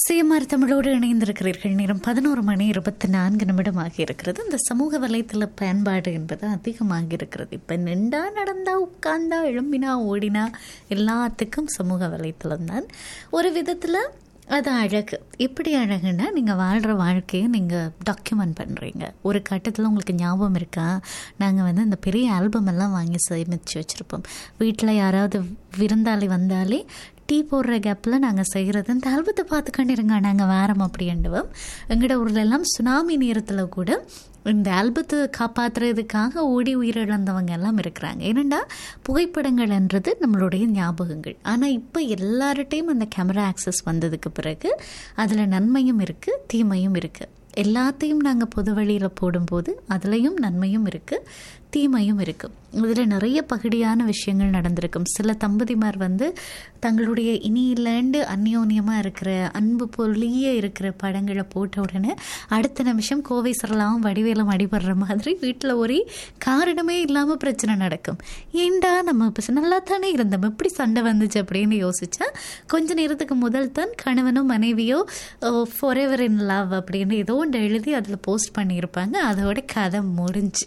CMR தமிழோடு இணைந்திருக்கிறீர்கள் நேரம் பதினோரு மணி இருபத்தி நான்கு நிமிடம் ஆகியிருக்கிறது இந்த சமூக வலைத்தள பயன்பாடு என்பது அதிகமாகி இருக்கிறது இப்போ நின்றா நடந்தா உட்கார்ந்தா எழும்பினா ஓடினா எல்லாத்துக்கும் சமூக வலைத்தளம் தான் ஒரு விதத்தில் அது அழகு எப்படி அழகுன்னா நீங்கள் வாழ்கிற வாழ்க்கையை நீங்கள் டாக்குமெண்ட் பண்ணுறீங்க ஒரு கட்டத்தில் உங்களுக்கு ஞாபகம் இருக்கா நாங்கள் வந்து இந்த பெரிய ஆல்பம் எல்லாம் வாங்கி சேமித்து வச்சுருப்போம் வீட்டில் யாராவது விருந்தாளி வந்தாலே டீ போடுற கேப்பில் நாங்கள் செய்கிறது இந்த ஆல்பத்தை பார்த்துக்கொண்டு இருங்க நாங்கள் வாரம் அப்படின்டுவோம் எங்களோட ஊரில் எல்லாம் சுனாமி நேரத்தில் கூட இந்த ஆல்பத்தை காப்பாற்றுறதுக்காக ஓடி உயிரிழந்தவங்க எல்லாம் இருக்கிறாங்க ஏனெண்டா புகைப்படங்கள்ன்றது நம்மளுடைய ஞாபகங்கள் ஆனால் இப்போ எல்லார்ட்டையும் அந்த கேமரா ஆக்சஸ் வந்ததுக்கு பிறகு அதில் நன்மையும் இருக்குது தீமையும் இருக்குது எல்லாத்தையும் நாங்கள் பொது வழியில் போடும்போது அதுலேயும் நன்மையும் இருக்குது தீமையும் இருக்குது இதில் நிறைய பகுதியான விஷயங்கள் நடந்திருக்கும் சில தம்பதிமார் வந்து தங்களுடைய இனியிலேண்டு அந்யோன்யமாக இருக்கிற அன்பு பொலிய இருக்கிற படங்களை போட்ட உடனே அடுத்த நிமிஷம் கோவை சரளாவும் வடிவேலும் அடிபடுற மாதிரி வீட்டில் ஒரே காரணமே இல்லாமல் பிரச்சனை நடக்கும் ஏண்டா நம்ம இப்போ நல்லா தானே இருந்தோம் எப்படி சண்டை வந்துச்சு அப்படின்னு யோசிச்சா கொஞ்ச நேரத்துக்கு முதல் தான் கணவனும் மனைவியோ ஃபார் எவர் இன் லவ் அப்படின்னு ஏதோ ஒன்று எழுதி அதில் போஸ்ட் பண்ணியிருப்பாங்க அதோட கதை முடிஞ்சு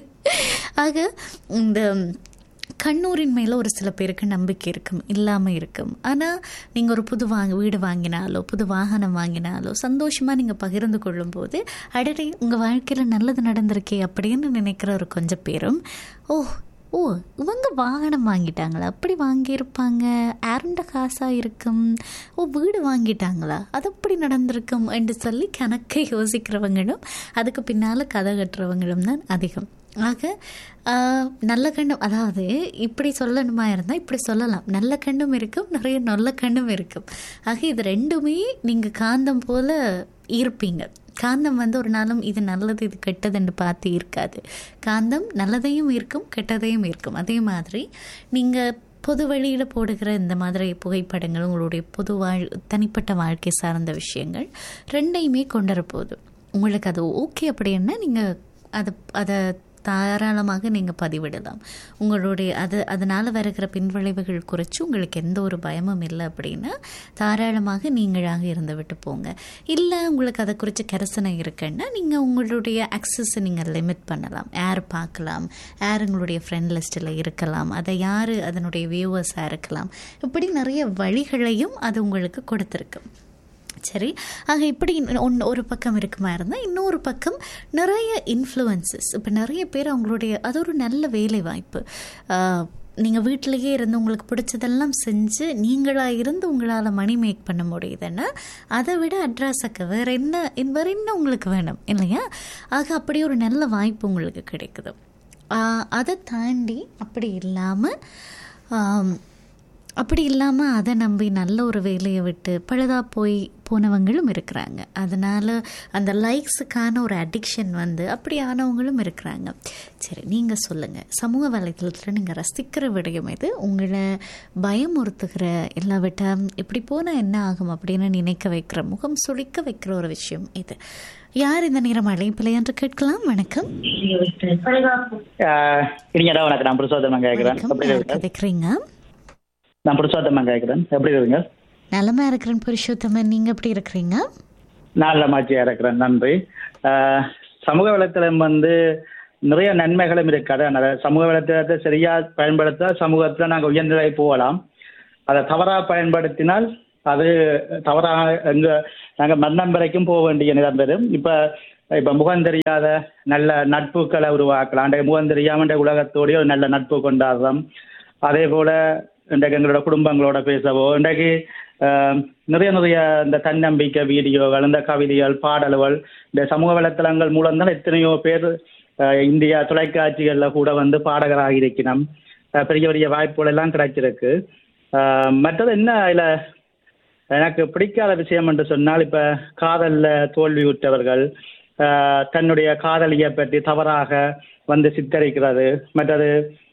ஆக இந்த கண்ணூரின் மேலே ஒரு சில பேருக்கு நம்பிக்கை இருக்கும் இல்லாமல் இருக்கும் ஆனால் நீங்கள் ஒரு புது வாங்க வீடு வாங்கினாலோ புது வாகனம் வாங்கினாலோ சந்தோஷமாக நீங்கள் பகிர்ந்து கொள்ளும்போது அடடே உங்கள் வாழ்க்கையில் நல்லது நடந்திருக்கே அப்படின்னு நினைக்கிற ஒரு கொஞ்சம் பேரும் ஓ ஓ இவங்க வாகனம் வாங்கிட்டாங்களா அப்படி வாங்கியிருப்பாங்க ஆரண்ட காசாக இருக்கும் ஓ வீடு வாங்கிட்டாங்களா அது அப்படி நடந்திருக்கும் என்று சொல்லி கணக்கை யோசிக்கிறவங்களும் அதுக்கு பின்னால் கதை கட்டுறவங்களும் தான் அதிகம் ஆக நல்ல கண்ணும் அதாவது இப்படி சொல்லணுமா இருந்தால் இப்படி சொல்லலாம் நல்ல கண்ணும் இருக்கும் நிறைய நல்ல கண்ணும் இருக்கும் ஆக இது ரெண்டுமே நீங்கள் காந்தம் போல் இருப்பீங்க காந்தம் வந்து ஒரு நாளும் இது நல்லது இது கெட்டதுன்னு பார்த்து இருக்காது காந்தம் நல்லதையும் இருக்கும் கெட்டதையும் இருக்கும் அதே மாதிரி நீங்கள் பொது வழியில் போடுகிற இந்த மாதிரி புகைப்படங்கள் உங்களுடைய பொது வாழ் தனிப்பட்ட வாழ்க்கை சார்ந்த விஷயங்கள் ரெண்டையுமே கொண்டு போகுது உங்களுக்கு அது ஓகே அப்படின்னா நீங்கள் அதை அதை தாராளமாக நீங்கள் பதிவிடலாம் உங்களுடைய அது அதனால் வருகிற பின்விளைவுகள் குறைச்சி உங்களுக்கு எந்த ஒரு பயமும் இல்லை அப்படின்னா தாராளமாக நீங்களாக இருந்து விட்டு போங்க இல்லை உங்களுக்கு அதை குறித்து கரசனை இருக்குன்னா நீங்கள் உங்களுடைய அக்சஸை நீங்கள் லிமிட் பண்ணலாம் யார் பார்க்கலாம் யார் உங்களுடைய ஃப்ரெண்ட் லிஸ்ட்டில் இருக்கலாம் அதை யார் அதனுடைய வியூவர்ஸாக இருக்கலாம் இப்படி நிறைய வழிகளையும் அது உங்களுக்கு கொடுத்துருக்கு சரி ஆக இப்படி ஒன் ஒரு பக்கம் இருக்குமா இருந்தால் இன்னொரு பக்கம் நிறைய இன்ஃப்ளூயன்சஸ் இப்போ நிறைய பேர் அவங்களுடைய அது ஒரு நல்ல வேலை வாய்ப்பு நீங்கள் வீட்டிலையே இருந்து உங்களுக்கு பிடிச்சதெல்லாம் செஞ்சு நீங்களாக இருந்து உங்களால் மணி மேக் பண்ண முடியுதுன்னா அதை விட அட்ராஸுக்கு வேறு என்ன வேறு என்ன உங்களுக்கு வேணும் இல்லையா ஆக அப்படி ஒரு நல்ல வாய்ப்பு உங்களுக்கு கிடைக்குது அதை தாண்டி அப்படி இல்லாமல் அப்படி இல்லாமல் அதை நம்பி நல்ல ஒரு வேலையை விட்டு பழுதாக போய் போனவங்களும் இருக்கிறாங்க அதனால் அந்த லைக்ஸுக்கான ஒரு அடிக்ஷன் வந்து அப்படி ஆனவங்களும் இருக்கிறாங்க சரி நீங்கள் சொல்லுங்கள் சமூக வலைதளத்தில் நீங்கள் ரசிக்கிற விடயம் இது உங்களை பயமுறுத்துகிற எல்லா விட்டா இப்படி போனால் என்ன ஆகும் அப்படின்னு நினைக்க வைக்கிற முகம் சுழிக்க வைக்கிற ஒரு விஷயம் இது யார் இந்த நேரம் அழைப்பில்லை என்று கேட்கலாம் வணக்கம் இனியடா வணக்கம் நான் புருஷோத்தமன் கேட்கிறேன் கதைக்கிறீங்க நான் புருஷோத்தமன் கேட்கிறேன் எப்படி இருக்கீங்க நலமா இருக்கிறேன் புருஷோத்தமன் நீங்க எப்படி இருக்கிறீங்க நல்ல மாச்சியா இருக்கிறேன் நன்றி சமூக வலைத்தளம் வந்து நிறைய நன்மைகளும் இருக்கு அதான் சமூக வலைத்தளத்தை சரியா பயன்படுத்த சமூகத்துல நாங்கள் உயர்நிலை போகலாம் அதை தவறா பயன்படுத்தினால் அது தவறா எங்க நாங்கள் மரணம் வரைக்கும் போக வேண்டிய நிலம் பெறும் இப்ப இப்ப முகம் தெரியாத நல்ல நட்புகளை உருவாக்கலாம் அன்றைய முகம் தெரியாம உலகத்தோடைய ஒரு நல்ல நட்பு கொண்டாடுறோம் அதே போல இன்றைக்கு எங்களோட குடும்பங்களோட பேசவோ இன்றைக்கு நிறைய நிறைய இந்த தன்னம்பிக்கை வீடியோகள் இந்த கவிதைகள் பாடல்கள் இந்த சமூக வலைத்தளங்கள் மூலம் தான் எத்தனையோ பேர் இந்தியா தொலைக்காட்சிகளில் கூட வந்து பாடகராக இருக்கணும் பெரிய பெரிய வாய்ப்புகள் எல்லாம் கிடைச்சிருக்கு மற்றது என்ன இதில் எனக்கு பிடிக்காத விஷயம் என்று சொன்னால் இப்போ காதலில் தோல்வி விட்டவர்கள் தன்னுடைய காதலியை பற்றி தவறாக வந்து சித்தரிக்கிறது மற்றது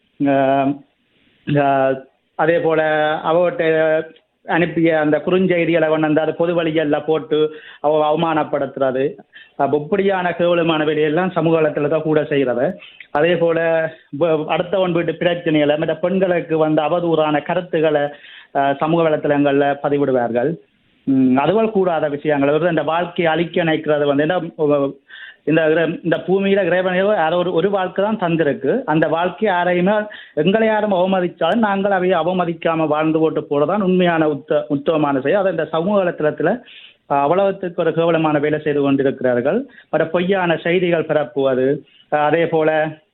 அதே போல அவர்கிட்ட அனுப்பிய அந்த குறுஞ்செய்திகளை கொண்டு வந்து அது பொது வழிகளில் போட்டு அவ அவமானப்படுத்துறது இப்படியான கேவலமான வேலையெல்லாம் சமூக வளத்தில் தான் கூட செய்கிறது அதே போல அடுத்தவன் வீட்டு பிரச்சனைகளை மற்ற பெண்களுக்கு வந்து அவதூறான கருத்துக்களை சமூக வலைத்தளங்களில் பதிவிடுவார்கள் ம், அதுபோல் கூடாத விஷயங்கள் ஒரு இந்த வாழ்க்கையை அழிக்க நினைக்கிறது வந்து என்ன உ- இந்த இற- இந்த பூமியில இறைவனையோ யாரோ ஒரு ஒரு வாழ்க்கை தான் தந்திருக்கு அந்த வாழ்க்கை யாரையுமே எங்களை யாரும் அவமதித்தாலும் நாங்கள் அவையை அவமதிக்காம வாழ்ந்து போட்டு போறதான் உண்மையான உத்த உத்தமமான செயல் அதை இந்த சமூக வலைத்தளத்துல அஹ், அவ்வளவுத்துக்கு ஒரு கேவலமான வேலை செய்து கொண்டிருக்கிறார்கள் பல பொய்யான செய்திகள் பரப்புவது அஹ், அதே போல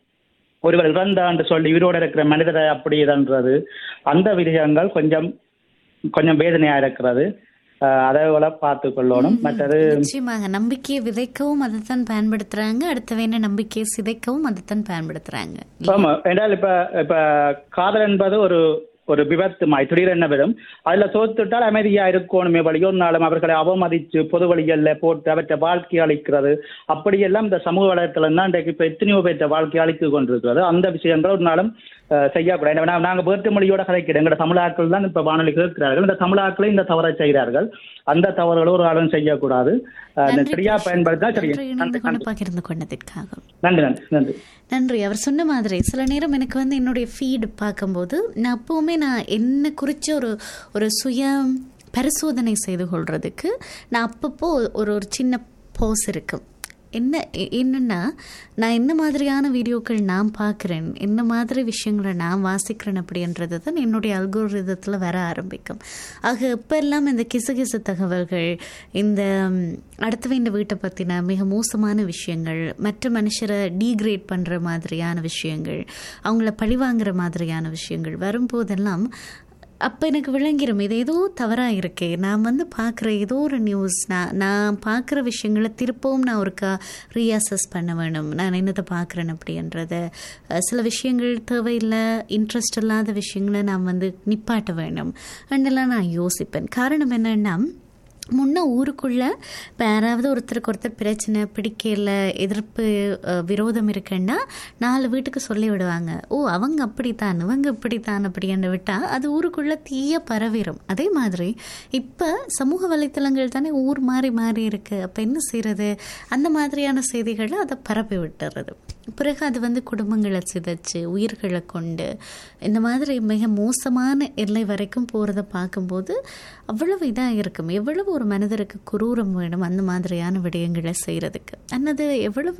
ஒருவர் இறந்தான்னு சொல்லி உயிரோடு இருக்கிற மனிதரை அப்படி இதன்றது அந்த விஷயங்கள் கொஞ்சம் கொஞ்சம் வேதனையா இருக்கிறது அஹ், அதை போல பார்த்து கொள்ளணும் மற்றது நிச்சயமாக நம்பிக்கையை விதைக்கவும் அதைத்தான் பயன்படுத்துறாங்க அடுத்த வேண நம்பிக்கையை சிதைக்கவும் அதைத்தான் பயன்படுத்துறாங்க ஆமா என்றால் இப்ப இப்ப காதல் என்பது ஒரு ஒரு விபத்து மாய் திடீரென வரும் அதுல தோத்துட்டால் அமைதியா இருக்கணுமே வழியோ நாளும் அவர்களை அவமதிச்சு பொது வழிகள்ல போட்டு அவற்றை வாழ்க்கை அளிக்கிறது அப்படியெல்லாம் இந்த சமூக வலைத்தளம் தான் இன்றைக்கு இப்ப எத்தனையோ பேர்த்த வாழ்க்கை அளித்து கொண்டிருக்கிறது அந்த விஷயங்கள் ஒரு நாளும் அஹ், செய்யக்கூடாது ஏன்னா நாங்க வேற்று மொழியோட கதைக்கிறோம் எங்களோட தமிழாக்கள் தான் இப்ப வானொலி கேட்கிறார்கள் இந்த தமிழாக்களை இந்த தவறை செய்கிறார்கள் அந்த தவறுகளை ஒரு ஆளும் செய்யக்கூடாது அஹ், நன்றி சரியா பயன்படுத்தா சரி நன்றி இணைந்து கொண்டு பகிர்ந்து கொண்டதற்காக நன்றி நன்றி நன்றி நன்றி அவர் சொன்ன மாதிரி சில நேரம் எனக்கு வந்து என்னுடைய ஃபீடு பார்க்கும்போது நான் அப்போவுமே நான் என்ன குறித்து ஒரு ஒரு சுய பரிசோதனை செய்து கொள்றதுக்கு நான் அப்பப்போ ஒரு ஒரு சின்ன போஸ் இருக்கும் என்ன எ- என்னன்னா நான் என்ன மாதிரியான வீடியோக்கள் நான் பார்க்குறேன் என்ன மாதிரி விஷயங்களை நான் வாசிக்கிறேன் அப்படின்றது தான் என்னுடைய அல்கோரிதத்தில் வர ஆரம்பிக்கும் ஆக எப்பெல்லாம் இந்த கிசுகிசு தகவல்கள் இந்த ம், அடுத்தவங்க வீட்டை பற்றின மிக மோசமான விஷயங்கள் மற்ற மனுஷரை டீக்ரேட் பண்ணுற மாதிரியான விஷயங்கள் அவங்கள பழிவாங்குற மாதிரியான விஷயங்கள் வரும்போதெல்லாம் அப்போ எனக்கு விளங்கிரும் இது ஏதோ தவறாக இருக்கே நான் வந்து பார்க்குற ஏதோ ஒரு நியூஸ் நான் நான் பார்க்குற விஷயங்களை திருப்பவும் நான் ஒருக்கா ரீஅசஸ் பண்ண வேணும் நான் என்னத்தை பார்க்குறேன் அப்படின்றத அஹ், சில விஷயங்கள் தேவையில்லை இன்ட்ரெஸ்ட் இல்லாத விஷயங்களை நான் வந்து நிப்பாட்ட வேணும் அண்டெல்லாம் நான் யோசிப்பேன் காரணம் என்னன்னா முன்ன ஊருக்குள்ள இப்போ யாராவது ஒருத்தருக்கு ஒருத்தர் பிரச்சனை பிடிக்கல எதிர்ப்பு அஹ், விரோதம் இருக்குன்னா நாலு வீட்டுக்கு சொல்லி விடுவாங்க ஓ அவங்க அப்படித்தான் இவங்க இப்படித்தான் அப்படின்னு விட்டா அது ஊருக்குள்ள தீய பரவிடும் அதே மாதிரி இப்போ சமூக வலைத்தளங்கள் தானே ஊர் மாறி மாறி இருக்கு அப்போ என்ன செய்யறது அந்த மாதிரியான செய்திகளை அதை பரப்பி விட்டுறது பிறகு அது வந்து குடும்பங்களை சிதைச்சு உயிர்களை கொண்டு இந்த மாதிரி மிக மோசமான எல்லை வரைக்கும் போகிறத பார்க்கும்போது அவ்வளவு இதாக இருக்கும் எவ்வளவு ஒரு மனிதருக்கு குரூரம் வேணும் அந்த மாதிரியான விடயங்களை செய்கிறதுக்கு அன்னது எவ்வளவு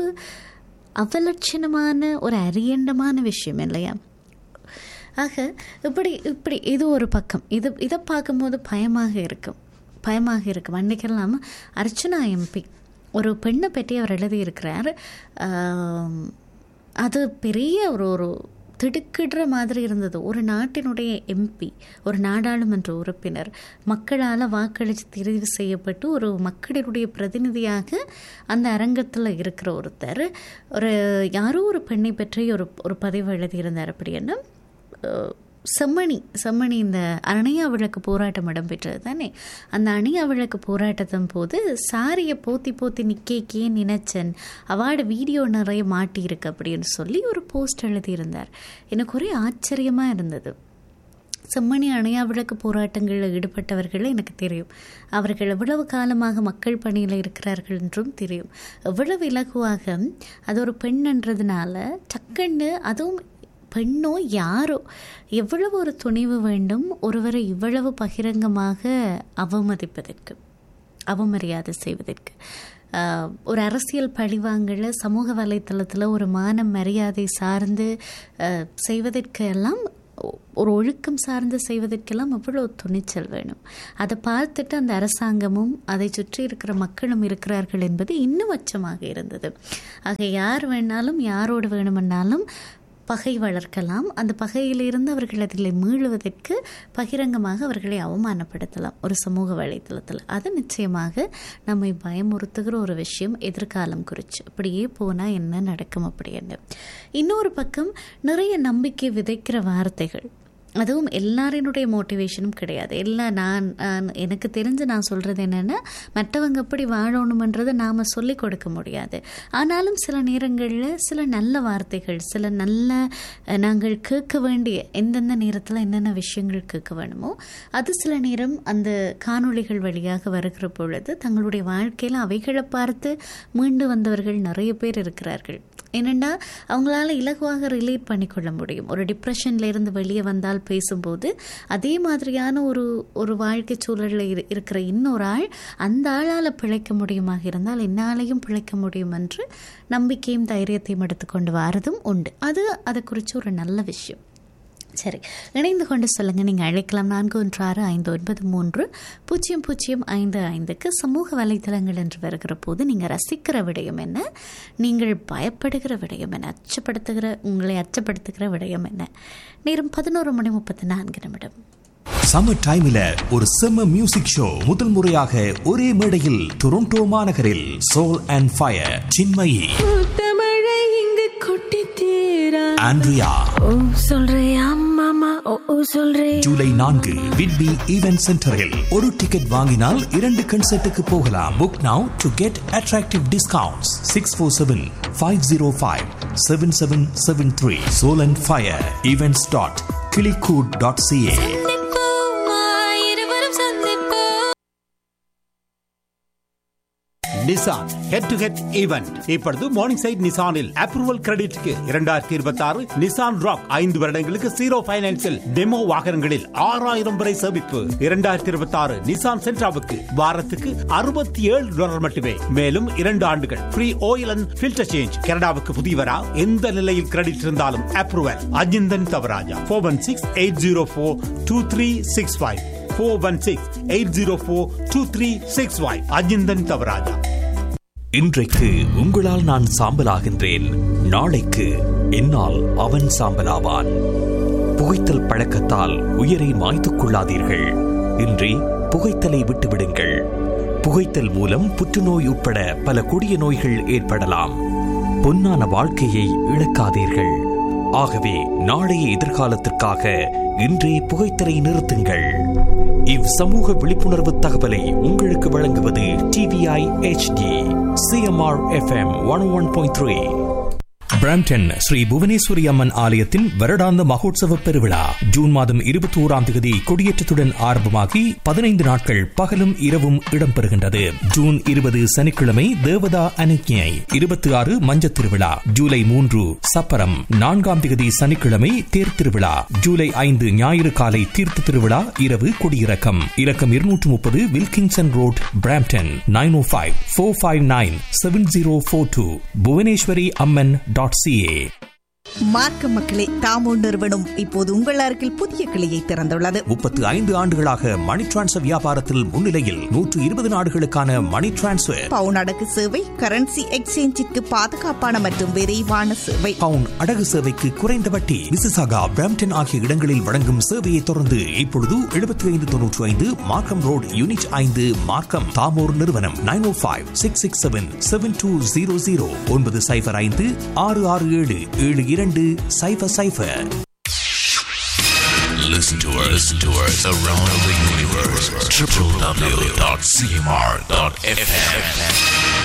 அவலட்சணமான ஒரு அரியண்டமான விஷயம் இல்லையா ஆக இப்படி இப்படி இது ஒரு பக்கம் இது இதை பார்க்கும்போது பயமாக இருக்கும் பயமாக இருக்கும் அன்றைக்கெல்லாம் அர்ச்சனா எம்பி ஒரு பெண்ணை பற்றி அவர் எழுதியிருக்கிறார் ஆம், அது பெரிய ஒரு ஒரு திடுக்கிடுற மாதிரி இருந்தது ஒரு நாட்டினுடைய எம்பி ஒரு நாடாளுமன்ற உறுப்பினர் மக்களால் வாக்களித்து தெரிவு செய்யப்பட்டு ஒரு மக்களினுடைய பிரதிநிதியாக அந்த அரங்கத்தில் இருக்கிற ஒருத்தர் ஒரு யாரோ ஒரு பெண்ணை பற்றி ஒரு ஒரு பதிவு எழுதியிருந்தார் அப்படின்னா அஹ், செம்மணி செம்மணி இந்த அணையா விளக்கு போராட்டம் இடம்பெற்றது தானே அந்த அணையா விளக்கு போராட்டத்தின் போது சாரியை போத்தி போத்தி நிக்கேக்கே நினைச்சன் அவார்டு வீடியோ நிறைய மாட்டியிருக்கு அப்படின்னு சொல்லி ஒரு போஸ்ட் எழுதியிருந்தார் எனக்கு ஒரே ஆச்சரியமாக இருந்தது செம்மணி அணையா விளக்கு போராட்டங்களில் ஈடுபட்டவர்கள் எனக்கு தெரியும் அவர்கள் எவ்வளவு காலமாக மக்கள் பணியில் இருக்கிறார்கள் என்றும் தெரியும் எவ்வளவு இலகுவாக அது ஒரு பெண்ன்றதுனால டக்குன்னு அதுவும் பெண்ணோ யாரோ எவ்வளவு ஒரு துணிவு வேண்டும் ஒருவரை இவ்வளவு பகிரங்கமாக அவமதிப்பதற்கு அவமரியாதை செய்வதற்கு ஆஹ், ஒரு அரசியல் பழிவாங்கல சமூக வலைத்தளத்தில் ஒரு மானம் மரியாதை சார்ந்து ஆஹ், செய்வதற்கு எல்லாம் ஒ- ஒரு ஒழுக்கம் சார்ந்து செய்வதற்கெல்லாம் அவ்வளோ துணிச்சல் வேணும் அதை பார்த்துட்டு அந்த அரசாங்கமும் அதை சுற்றி இருக்கிற மக்களும் இருக்கிறார்கள் என்பது இன்னும் அச்சமாக இருந்தது ஆக யார் வேணாலும் யாரோடு வேணுமென்னாலும் பகை வளர்க்கலாம் அந்த பகையிலிருந்து அவர்கள் அதில் மீளுவதற்கு பகிரங்கமாக அவர்களை அவமானப்படுத்தலாம் ஒரு சமூக வலைத்தளத்தில் அது நிச்சயமாக நம்மை பயமுறுத்துகிற ஒரு விஷயம் எதிர்காலம் குறித்து அப்படியே போனால் என்ன நடக்கும் அப்படின்னு இன்னொரு பக்கம் நிறைய நம்பிக்கை விதைக்கிற வார்த்தைகள் அதுவும் எல்லாரினுடைய மோட்டிவேஷனும் கிடையாது எல்லாம் நான் நான் எனக்கு தெரிஞ்சு நான் சொல்கிறது என்னென்னா மற்றவங்க எப்படி வாழணுமன்றதை நாம் சொல்லிக் கொடுக்க முடியாது ஆனாலும் சில நேரங்களில் சில நல்ல வார்த்தைகள் சில நல்ல அஹ், நாங்கள் கேட்க வேண்டிய எந்தெந்த நேரத்தில் என்னென்ன விஷயங்கள் கேட்க வேணுமோ அது சில நேரம் அந்த காணொளிகள் வழியாக வருகிற பொழுது தங்களுடைய வாழ்க்கையில் அவைகளை பார்த்து மீண்டு வந்தவர்கள் நிறைய பேர் இருக்கிறார்கள் ஏனெண்டா அவங்களால இலகுவாக ரிலேட் பண்ணிக்கொள்ள முடியும் ஒரு டிப்ரெஷன்ல இருந்து வெளியே வந்தால் பேசும்போது அதே மாதிரியான ஒரு ஒரு வாழ்க்கை சூழலில் இரு இருக்கிற இன்னொரு ஆள் அந்த ஆளால் பிழைக்க முடியுமாக இருந்தால் என்னாலையும் பிழைக்க முடியும் என்று நம்பிக்கையும் தைரியத்தையும் எடுத்துக்கொண்டு வரதும் உண்டு அது அதை குறித்து ஒரு நல்ல விஷயம் சரி இணைந்து கொண்டு சொல்லுங்கள் நீங்கள் அழைக்கலாம் நான்கு ஒன்று ஆறு ஐந்து ஒன்பது மூன்று பூஜ்ஜியம் பூஜ்ஜியம் ஐந்து ஐந்துக்கு சமூக வலைத்தளங்கள் என்று வருகிற போது நீங்கள் ரசிக்கிற விடயம் என்ன நீங்கள் பயப்படுகிற விடயம் என்ன அச்சப்படுத்துகிற உங்களை அச்சப்படுத்துகிற விடயம் என்ன நேரம் பதினோரு மணி முப்பத்தி நான்கு நிமிடம் சம்மர் டைம்ல ஒரு செம்ம மியூசிக் ஷோ முதல் முறையாக ஒரே மேடையில் டொரண்டோ மாநகரில் சோல் அண்ட் ஃபயர் சின்மயி முத்தமழை இங்கு கொட்டி தீரா ஆண்ட்ரியா ஓ சொல்றியா மாமா ஓ ஓ சொல்றே ஜூலை நான்கு விட்பி ஈவென்ட் சென்டரில் ஒரு டிக்கெட் வாங்கினால் இரண்டு கன்சர்ட்டுக்கு போகலாம் book now to get attractive discounts six four seven five zero five seven seven seven three soul and fire events dot கிளிகூட் டாட் சிஏ இருவரும் சந்திப்போம் Nissan head to head event இப்பொழுது மார்னிங் சைட் நிசானில் approval கிரெடிட்க்கு இரண்டாயிரத்தி இருபத்தி ஆறு Nissan rock ஐந்து வருடங்களுக்கு ஜீரோ பைனான்சில் டெமோ வாகனங்களில் ஆறாயிரம் வரை சேமிப்பு இரண்டாயிரத்தி இருபத்தி ஆறு நிசான் சென்ட்ராவுக்கு வாரத்துக்கு அறுபத்தி ஏழு டாலர் மட்டுமே மேலும் இரண்டு ஆண்டுகள் free oil and filter change கனடாவுக்கு புதியவரா எந்த நிலையில் கிரெடிட் இருந்தாலும் approval Ajinthan Thavarajah four one six eight zero four two three six five four one six eight zero four two three six five Ajinthan Thavarajah இன்றைக்கு உங்களால் நான் சாம்பலாகின்றேன் நாளைக்கு என்னால் அவன் சாம்பலாவான் புகைத்தல் பழக்கத்தால் உயிரை மாய்த்துக் கொள்ளாதீர்கள் இன்றி புகைத்தலை விட்டுவிடுங்கள் புகைத்தல் மூலம் புற்றுநோய் உட்பட பல கொடிய நோய்கள் ஏற்படலாம் பொன்னான வாழ்க்கையை இழக்காதீர்கள் ஆகவே நாளைய எதிர்காலத்திற்காக இன்றே புகைத்தலை நிறுத்துங்கள் இவ் சமூக விழிப்புணர்வு தகவலை உங்களுக்கு வழங்குவது TVI HD CMR FM one one point three Brampton Sri Bhuvaneswari Amman ஆலயத்தின் வருடாந்த மகோத்சவ பெருவிழா ஜூன் மாதம் இருபத்தி ஓராம் தேதி கொடியேற்றத்துடன் ஆரம்பமாகி பதினைந்து நாட்கள் பகலும் இரவும் இடம்பெறுகின்றது ஜூன் இருபது சனிக்கிழமை தேவதா அனுக்ஞை இருபத்தி ஆறு மஞ்சத் திருவிழா ஜூலை மூன்று சப்பரம் நான்காம் தேதி சனிக்கிழமை தேர் திருவிழா ஜூலை ஐந்து ஞாயிறு காலை தீர்த்த திருவிழா இரவு கொடியிறக்கம் இலக்கம் இருநூற்று முப்பது Wilkinson road Brampton nine O five four five nine seven zero four two Bhuvaneswari Amman dot CA மார்க்க மக்களே தாமோ நிறுவனம் இப்போது உங்கள் அருகில் புதிய கிளையை திறந்துள்ளது முப்பத்து ஐந்து ஆண்டுகளாக மணி டிரான்ஸ்ஃபர் வியாபாரத்தில் முன்னிலையில் நூற்று இருபது நாடுகளுக்கான மணி டிரான்ஸ்ஃபர் பவுன் அடகு சேவை கரன்சி எக்ஸ்சேஞ்சிற்கு பாதுகாப்பான மற்றும் விரைவான சேவை பவுன் அடகு சேவைக்கு குறைந்த வட்டி மிசிசாகா பிராம்டன் ஆகிய இடங்களில் வழங்கும் சேவையை தொடர்ந்து இப்பொழுது எழுபத்தி ஐந்து தொன்னூற்று ஐந்து மார்க்கம் ரோடு யூனிட் ஐந்து மார்க்கம் தாமோர் நிறுவனம் nine O five six six seven seven two zero zero ஒன்பது சைபர் ஐந்து ஆறு ஆறு ஏழு ஏழு இரண்டு சைபர் சைபர் Listen to us, listen to us around the universe. www.cmr.fm.